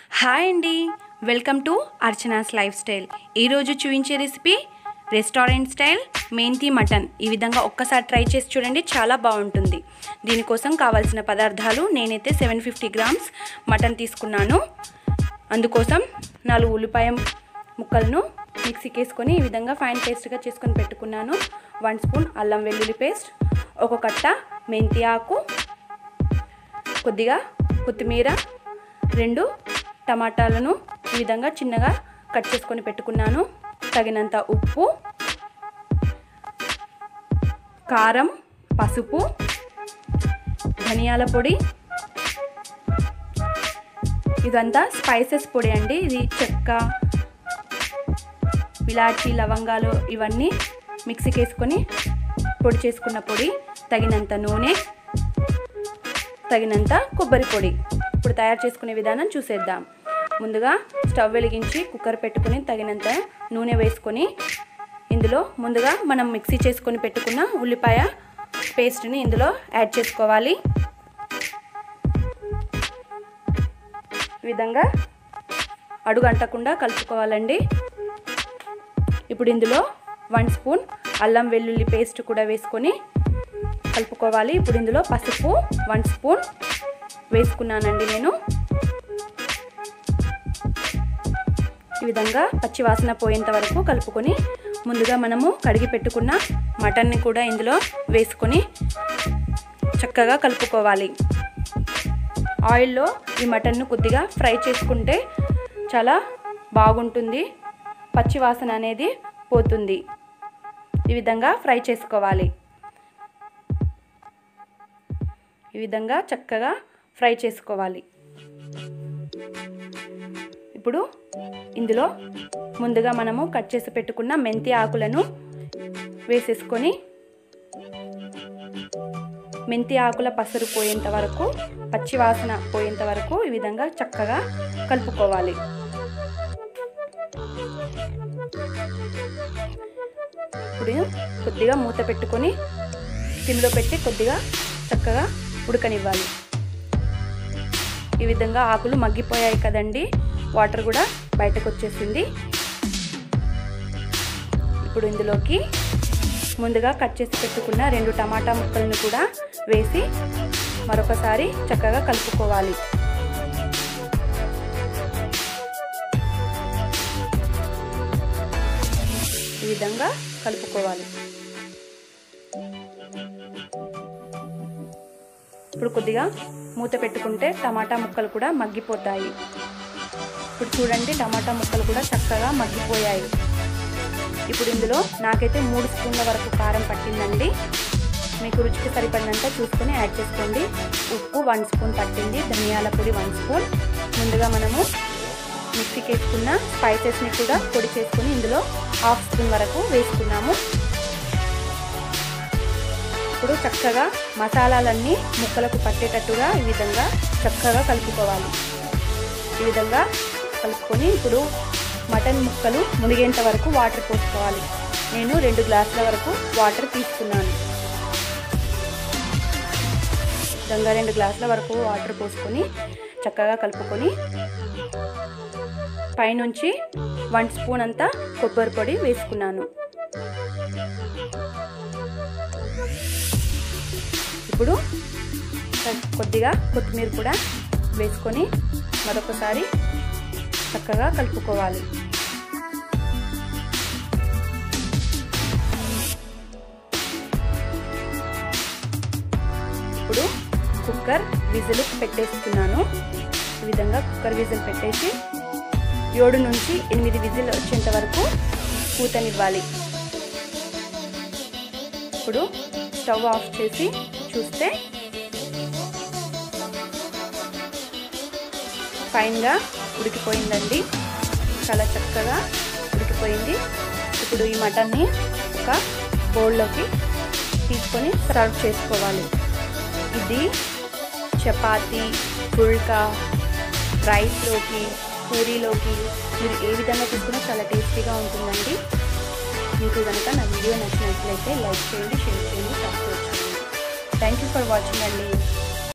hi అండి welcome to Archana's lifestyle ఈరోజు చూపించే రెసిపీ రెస్టారెంట్ స్టైల్ మెంతి మటన్ ఈ విధంగా ఒక్కసారి ట్రై చేసి చూడండి చాలా బాగుంటుంది దీనికోసం కావాల్సిన పదార్థాలు నేనైతే సెవెన్ ఫిఫ్టీ గ్రామ్స్ మటన్ తీసుకున్నాను అందుకోసం నాలుగు ఉల్లిపాయ ముక్కలను మిక్సీకి వేసుకొని ఈ విధంగా ఫైన్ పేస్ట్గా చేసుకొని పెట్టుకున్నాను వన్ స్పూన్ అల్లం వెల్లుల్లి పేస్ట్ ఒక కట్ట మెంతి ఆకు కొద్దిగా కొత్తిమీర రెండు టమాటాలను ఈ విధంగా చిన్నగా కట్ చేసుకొని పెట్టుకున్నాను తగినంత ఉప్పు కారం పసుపు ధనియాల పొడి ఇదంతా స్పైసెస్ పొడి అండి ఇది చెక్క ఇలాచి లవంగాలు ఇవన్నీ మిక్సీకి వేసుకొని పొడి చేసుకున్న పొడి తగినంత నూనె తగినంత కొబ్బరి పొడి ఇప్పుడు తయారు చేసుకునే విధానం చూసేద్దాం ముందుగా స్టవ్ వెలిగించి కుక్కర్ పెట్టుకుని తగినంత నూనె వేసుకొని ఇందులో ముందుగా మనం మిక్సీ చేసుకొని పెట్టుకున్న ఉల్లిపాయ పేస్ట్ని ఇందులో యాడ్ చేసుకోవాలి ఈ విధంగా అడుగు అంటకుండా కలుపుకోవాలండి ఇప్పుడు ఇందులో వన్ స్పూన్ అల్లం వెల్లుల్లి పేస్ట్ కూడా వేసుకొని కలుపుకోవాలి ఇప్పుడు ఇందులో పసుపు వన్ స్పూన్ వేసుకున్నానండి నేను ఈ విధంగా పచ్చి వాసన పోయేంత వరకు కలుపుకొని ముందుగా మనము కడిగి పెట్టుకున్న మటన్ని కూడా ఇందులో వేసుకొని చక్కగా కలుపుకోవాలి ఆయిల్లో ఈ మటన్ను కొద్దిగా ఫ్రై చేసుకుంటే చాలా బాగుంటుంది పచ్చి వాసన అనేది పోతుంది ఈ విధంగా ఫ్రై చేసుకోవాలి ఈ విధంగా చక్కగా ఫ్రై చేసుకోవాలి ఇప్పుడు ఇందులో ముందుగా మనము కట్ చేసి పెట్టుకున్న మెంతి ఆకులను వేసేసుకొని మెంతి ఆకుల పసరు పోయేంత వరకు పచ్చి వాసన పోయేంత వరకు ఈ విధంగా చక్కగా కలుపుకోవాలి ఇప్పుడు కొద్దిగా మూత పెట్టుకొని సిమ్లో పెట్టి కొద్దిగా చక్కగా ఉడకనివ్వాలి ఈ విధంగా ఆకులు మగ్గిపోయాయి కదండి వాటర్ కూడా బయటకు వచ్చేసింది ఇప్పుడు ఇందులోకి ముందుగా కట్ చేసి పెట్టుకున్న రెండు టమాటా ముక్కలను కూడా వేసి మరొకసారి చక్కగా కలుపుకోవాలి ఈ విధంగా కలుపుకోవాలి ఇప్పుడు కొద్దిగా మూత పెట్టుకుంటే టమాటా ముక్కలు కూడా మగ్గిపోతాయి ఇప్పుడు చూడండి టమాటా ముక్కలు కూడా చక్కగా మగ్గిపోయాయి ఇప్పుడు ఇందులో నాకైతే మూడు స్పూన్ల వరకు కారం పట్టిందండి మీకు రుచికి సరిపడినంత చూసుకొని యాడ్ చేసుకోండి ఉప్పు వన్ స్పూన్ పట్టింది ధనియాల పొడి వన్ స్పూన్ ముందుగా మనము మిక్సీకి వేసుకున్న స్పైసెస్ని కూడా పొడి చేసుకొని ఇందులో హాఫ్ స్పూన్ వరకు వేసుకున్నాము ఇప్పుడు చక్కగా మసాలాలన్నీ ముక్కలకు పట్టేటట్టుగా ఈ విధంగా చక్కగా కలుపుకోవాలి ఈ విధంగా కలుపుకొని ఇప్పుడు మటన్ ముక్కలు మునిగేంత వరకు వాటర్ పోసుకోవాలి నేను రెండు గ్లాసుల వరకు వాటర్ తీసుకున్నాను విధంగా రెండు గ్లాసుల వరకు వాటర్ పోసుకొని చక్కగా కలుపుకొని పైనుంచి వన్ స్పూన్ అంతా కొబ్బరి పొడి వేసుకున్నాను ఇప్పుడు కొద్దిగా కొత్తిమీర కూడా వేసుకొని మరొకసారి చక్కగా కలుపుకోవాలి ఇప్పుడు కుక్కర్ విజిల్ పెట్టేస్తున్నాను ఈ విధంగా కుక్కర్ విజిల్ పెట్టేసి ఏడు నుంచి ఎనిమిది విజిల్ వచ్చేంత వరకు పూతనివ్వాలి ఇప్పుడు స్టవ్ ఆఫ్ చేసి చూస్తే ఫైన్గా ఉడికిపోయిందండి చాలా చక్కగా ఉడికిపోయింది ఇప్పుడు ఈ మటన్ని ఒక బౌల్లోకి తీసుకొని సర్వ్ చేసుకోవాలి ఇది చపాతీ పుల్కా రైస్లోకి పూరీలోకి మీరు ఏ విధంగా తీసుకున్నా చాలా టేస్టీగా ఉంటుందండి మీకు కనుక నా వీడియో నచ్చినట్లయితే లైక్ చేయండి షేర్ చేయండి సబ్స్క్రైబ్ చేయండి థ్యాంక్ యూ ఫర్ వాచింగ్ అండి